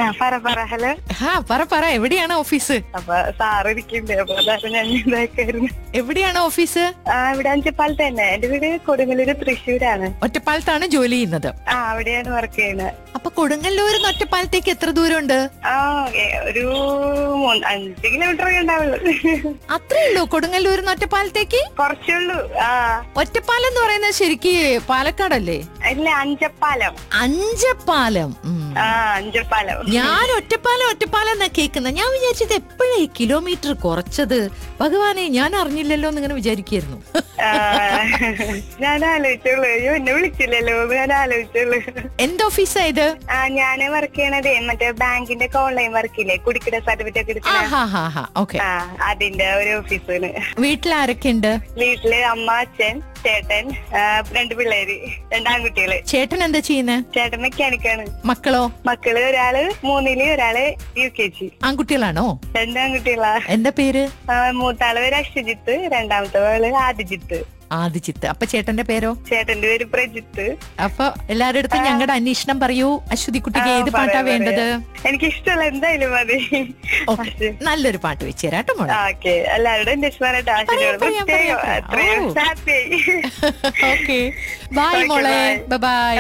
ആ, പറ പറ ഹലോ ഹാ പറ പറ എവിടെയാണ് ഓഫീസ് അപ്പൊ സാറ് ഇരിക്കണ്ടേ അപ്പൊ അതാണ് ഞാൻ ഇതാക്കായിരുന്നു എവിടെയാണ് ഓഫീസ് ആ ഇവിടെ അഞ്ചപ്പാലത്ത് തന്നെ എന്റെ വീട് കൊടുങ്ങല്ലൂര് തൃശ്ശൂരാണ് ഒറ്റപ്പാലത്താണ് ജോലി ചെയ്യുന്നത് ആ അവിടെയാണ് വർക്ക് ചെയ്യുന്നത് അപ്പൊ കൊടുങ്ങല്ലൂർ ഒറ്റപ്പാലത്തേക്ക് എത്ര ദൂരമുണ്ട് ആ ഏ, ഒരു മൂന്ന് അഞ്ച് കിലോമീറ്റർ ഒക്കെ ഉണ്ടാവുള്ളൂ അത്രേ ഉള്ളൂ കൊടുങ്ങല്ലൂർ ഒറ്റപ്പാലത്തേക്ക് കുറച്ചുള്ളൂ ആ ഒറ്റപ്പാലം എന്ന് പറയുന്നത് ശരിക്ക് പാലക്കാടല്ലേ ഇല്ല അഞ്ചപ്പാലം അഞ്ചപ്പാലം ഉം. ആ അഞ്ചപ്പാലം ഞാൻ ഒറ്റപ്പാലം ഒറ്റപ്പാലം എന്നാ കേൾക്കുന്നത് ഞാൻ വിചാരിച്ചത് എപ്പോഴേ കിലോമീറ്റർ കുറച്ചത് ഭഗവാനെ ഞാൻ അറിഞ്ഞില്ലല്ലോ എന്ന് ഇങ്ങനെ വിചാരിക്കായിരുന്നു ആ, ഞാൻ ആലോചിച്ചുള്ളൂ അയ്യോ എന്നെ വിളിച്ചില്ലല്ലോ എന്ന് ഞാൻ ആലോചിച്ചുള്ളൂ എന്ത് ഓഫീസാ ഇത് ആ ഞാന് വർക്ക് ചെയ്യണതേ മറ്റേ ബാങ്കിന്റെ ഒക്കെ ഓൺലൈൻ വർക്കില്ലേ കുടിക്കിട സർട്ടിഫിക്കറ്റ് ഒക്കെ ആ എടുക്കണ ഹാ ഹാ ഹാ ഓക്കെ ആ അതിന്റെ ഒരു ഓഫീസാണ് വീട്ടിൽ ആരൊക്കെ ഉണ്ട് വീട്ടില് അമ്മ അച്ഛൻ ചേട്ടൻ ആ, രണ്ട് പിള്ളേര് രണ്ടാൺകുട്ടികള് ചേട്ടൻ എന്താ ചെയ്യുന്നത് ചേട്ടൻ മെക്കാനിക്കാണ് മക്കളോ മക്കള് ഒരാള് മൂന്നില് ഒരാള് യു കെ ജി ആൺകുട്ടികളാണോ രണ്ടാൺകുട്ടികളാ എന്താ പേര് ആ, മൂത്താള് പേര് അക്ഷജിത്ത് രണ്ടാമത്തെ പേര് ആദിജിത്ത് ആദിജിത്ത് അപ്പൊ ചേട്ടന്റെ പേരോ ചേട്ടന്റെ പേര് പ്രജിത്ത് അപ്പൊ എല്ലാരുടെ അടുത്തും ഞങ്ങളുടെ അന്വേഷണം പറയൂ അശ്വതി കുട്ടിക്ക് ഏത് ആ, പാട്ടാ പറയാം, വേണ്ടത് എനിക്ക് ഇഷ്ടമുള്ള എന്തായാലും മതി ഓക്കെ നല്ലൊരു പാട്ട് വെച്ച് തരാം കേട്ടോ മോളെ ഓക്കെ എല്ലാവരുടെ അന്വേഷണം പറയാം, പറയാം, പറയാം, പറയാം. അത്രയും ഓ. ഹാപ്പി ഓക്കെ ബൈ Okay, മോളെ bye. ബൈ